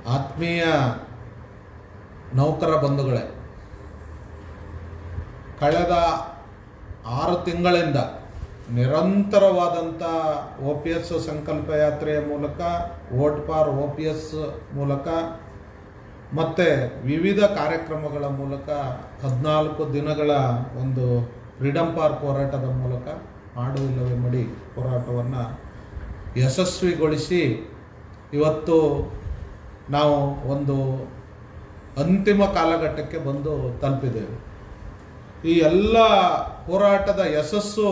ಆತ್ಮೀಯ ನೌಕರ ಬಂಧುಗಳೇ ಕಳೆದ ಆರು ತಿಂಗಳಿಂದ ನಿರಂತರವಾದಂಥ ಒ ಪಿ ಎಸ್ ಸಂಕಲ್ಪ ಯಾತ್ರೆಯ ಮೂಲಕ vote for O P S ಮೂಲಕ ಮತ್ತು ವಿವಿಧ ಕಾರ್ಯಕ್ರಮಗಳ ಮೂಲಕ ಹದಿನಾಲ್ಕು ದಿನಗಳ ಒಂದು ಫ್ರೀಡಮ್ ಪಾರ್ಕ್ ಹೋರಾಟದ ಮೂಲಕ ಮಾಡು ಇಲ್ಲವೇ ಮಡಿ ಹೋರಾಟವನ್ನು ಯಶಸ್ವಿಗೊಳಿಸಿ ಇವತ್ತು ನಾವು ಒಂದು ಅಂತಿಮ ಕಾಲಘಟ್ಟಕ್ಕೆ ಬಂದು ತಲುಪಿದ್ದೇವೆ ಈ ಎಲ್ಲ ಹೋರಾಟದ ಯಶಸ್ಸು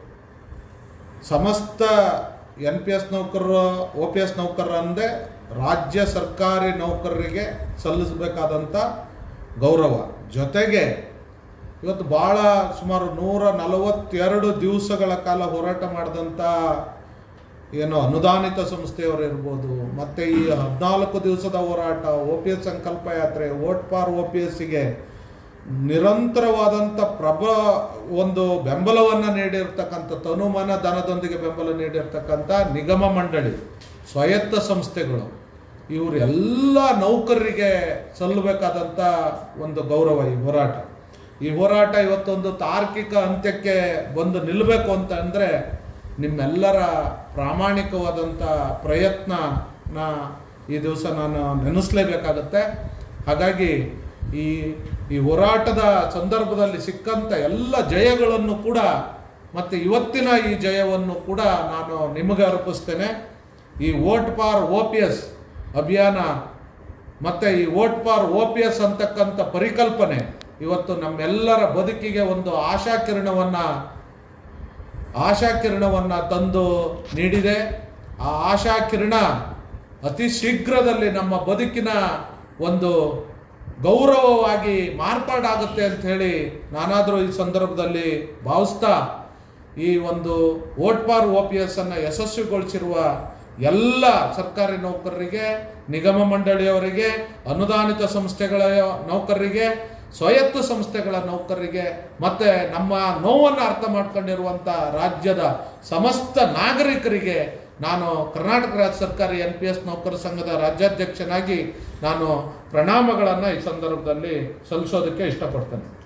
ಸಮಸ್ತ ಎನ್ ಪಿ ಎಸ್ ನೌಕರರು ಒ ಪಿ ಎಸ್ ನೌಕರರಂದೇ ರಾಜ್ಯ ಸರ್ಕಾರಿ ನೌಕರರಿಗೆ ಸಲ್ಲಿಸಬೇಕಾದಂಥ ಗೌರವ ಜೊತೆಗೆ ಇವತ್ತು ಭಾಳ ಸುಮಾರು ನೂರ ನಲವತ್ತೆರಡು ದಿವಸಗಳ ಕಾಲ ಹೋರಾಟ ಮಾಡಿದಂಥ ಏನು ಅನುದಾನಿತ ಸಂಸ್ಥೆಯವರು ಇರ್ಬೋದು ಮತ್ತು ಈ ಹದಿನಾಲ್ಕು ದಿವಸದ ಹೋರಾಟ ಒ ಪಿ ಎಸ್ ಸಂಕಲ್ಪ ಯಾತ್ರೆ ವೋಟ್ ಫಾರ್ ಒ ಪಿ ಎಸ್ಸಿಗೆ ನಿರಂತರವಾದಂಥ ಪ್ರಭ ಒಂದು ಬೆಂಬಲವನ್ನು ನೀಡಿರ್ತಕ್ಕಂಥ ತನುಮನ ಧನದೊಂದಿಗೆ ಬೆಂಬಲ ನೀಡಿರ್ತಕ್ಕಂಥ ನಿಗಮ ಮಂಡಳಿ ಸ್ವಾಯತ್ತ ಸಂಸ್ಥೆಗಳು ಇವರೆಲ್ಲ ನೌಕರರಿಗೆ ಸಲ್ಲಬೇಕಾದಂಥ ಒಂದು ಗೌರವ ಈ ಹೋರಾಟ ಈ ಹೋರಾಟ ಇವತ್ತೊಂದು ತಾರ್ಕಿಕ ಅಂತ್ಯಕ್ಕೆ ಬಂದು ನಿಲ್ಲಬೇಕು ಅಂತ ಅಂದರೆ ನಿಮ್ಮೆಲ್ಲರ ಪ್ರಾಮಾಣಿಕವಾದಂಥ ಪ್ರಯತ್ನನ ಈ ದಿವಸ ನಾನು ನೆನೆಸಲೇಬೇಕಾಗತ್ತೆ ಹಾಗಾಗಿ ಈ ಈ ಹೋರಾಟದ ಸಂದರ್ಭದಲ್ಲಿ ಸಿಕ್ಕಂಥ ಎಲ್ಲ ಜಯಗಳನ್ನು ಕೂಡ ಮತ್ತು ಇವತ್ತಿನ ಈ ಜಯವನ್ನು ಕೂಡ ನಾನು ನಿಮಗೆ ಅರ್ಪಿಸ್ತೇನೆ ಈ vote for O P S ಅಭಿಯಾನ ಮತ್ತು ಈ vote for O P S ಅಂತಕ್ಕಂಥ ಪರಿಕಲ್ಪನೆ ಇವತ್ತು ನಮ್ಮೆಲ್ಲರ ಬದುಕಿಗೆ ಒಂದು ಆಶಾಕಿರಣವನ್ನು ಆಶಾಕಿರಣವನ್ನು ತಂದು ನೀಡಿದೆ ಆ ಆಶಾಕಿರಣ ಅತಿ ಶೀಘ್ರದಲ್ಲಿ ನಮ್ಮ ಬದುಕಿನ ಒಂದು ಗೌರವವಾಗಿ ಮಾರ್ಪಾಡಾಗುತ್ತೆ ಅಂತ ಹೇಳಿ ನಾನಾದರೂ ಈ ಸಂದರ್ಭದಲ್ಲಿ ಭಾವಿಸ್ತಾ ಈ ಒಂದು vote for O P S ಅನ್ನು ಯಶಸ್ವಿಗೊಳಿಸಿರುವ ಎಲ್ಲ ಸರ್ಕಾರಿ ನೌಕರರಿಗೆ ನಿಗಮ ಮಂಡಳಿಯವರಿಗೆ ಅನುದಾನಿತ ಸಂಸ್ಥೆಗಳ ನೌಕರರಿಗೆ ಸ್ವಾಯತ್ತ ಸಂಸ್ಥೆಗಳ ನೌಕರರಿಗೆ ಮತ್ತೆ ನಮ್ಮ ನೋವನ್ನು ಅರ್ಥ ಮಾಡ್ಕೊಂಡಿರುವಂಥ ರಾಜ್ಯದ ಸಮಸ್ತ ನಾಗರಿಕರಿಗೆ ನಾನು ಕರ್ನಾಟಕ ರಾಜ್ಯ ಸರ್ಕಾರಿ ಎನ್ ಪಿ ಎಸ್ ನೌಕರ ಸಂಘದ ರಾಜ್ಯಾಧ್ಯಕ್ಷನಾಗಿ ನಾನು ಪ್ರಣಾಮಗಳನ್ನು ಈ ಸಂದರ್ಭದಲ್ಲಿ ಸಲ್ಲಿಸೋದಕ್ಕೆ ಇಷ್ಟಪಡ್ತೇನೆ